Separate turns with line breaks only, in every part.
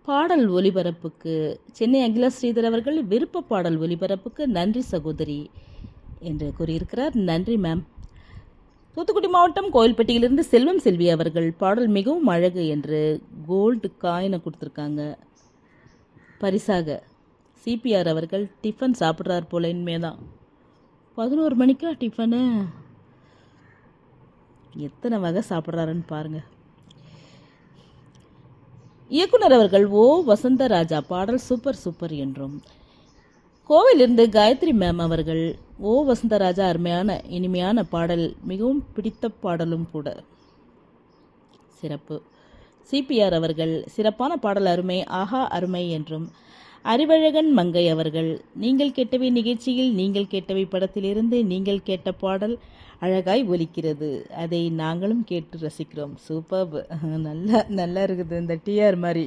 பாடல் ஒலிபரப்புக்கு சென்னை அகிலா ஸ்ரீதர் அவர்கள் விருப்ப பாடல் ஒலிபரப்புக்கு நன்றி சகோதரி என்று கூறியிருக்கிறார் நன்றி மேம் தூத்துக்குடி மாவட்டம் கோயில்பட்டியிலிருந்து செல்வம் செல்வி அவர்கள் பாடல் மிகவும் அழகு என்று கோல்டு காயினை கொடுத்துருக்காங்க பரிசாக சிபிஆர் அவர்கள் டிஃபன் சாப்பிட்றார் போல இனிமேதான் பதினோரு மணிக்கா டிஃபனு எத்தனை வகை சாப்பிட்றாருன்னு பாருங்க இயக்குனர் அவர்கள் ஓ வசந்தராஜா பாடல் சூப்பர் சூப்பர் என்றும் கோவிலிருந்து காயத்ரி மேம் அவர்கள் ஓ வசந்தராஜா அருமையான இனிமையான பாடல் மிகவும் பிடித்த பாடலும் கூட சிறப்பு சிபிஆர் அவர்கள் சிறப்பான பாடல் அருமை ஆஹா அருமை என்றும் அறிவழகன் மங்கை அவர்கள் நீங்கள் கேட்டவை நிகழ்ச்சியில் நீங்கள் கேட்டவை படத்திலிருந்து நீங்கள் கேட்ட பாடல் அழகாய் ஒலிக்கிறது அதை நாங்களும் கேட்டு ரசிக்கிறோம் சூப்பர் நல்லா நல்லா இருக்குது இந்த டிஆர் மாதிரி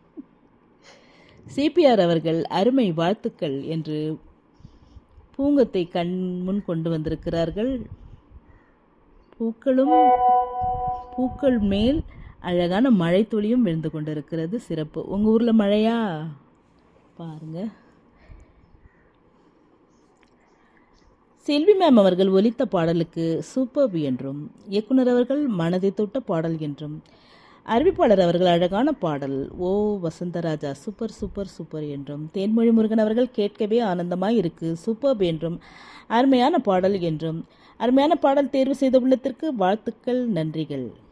சிபிஆர் அவர்கள் அருமை வாழ்த்துக்கள் என்று பூங்கத்தை கண் முன் கொண்டு வந்திருக்கிறார்கள் பூக்களும் பூக்கள் மேல் அழகான மழை துளியும் விழுந்து கொண்டிருக்கிறது சிறப்பு உங்கள் ஊரில் மழையா பாருங்க செல்வி மேம் அவர்கள் ஒலித்த பாடலுக்கு சூப்பர் என்றும் இயக்குனர் அவர்கள் மனதை தொட்ட பாடல் என்றும் அறிவிப்பாளர் அவர்கள் அழகான பாடல் ஓ வசந்தராஜா சூப்பர் சூப்பர் சூப்பர் என்றும் தேன்மொழி முருகன் அவர்கள் கேட்கவே ஆனந்தமாய் இருக்கு சூப்பர் என்றும் அருமையான பாடல் என்றும் அருமையான பாடல் தேர்வு செய்த உள்ளத்திற்கு வாழ்த்துக்கள் நன்றிகள்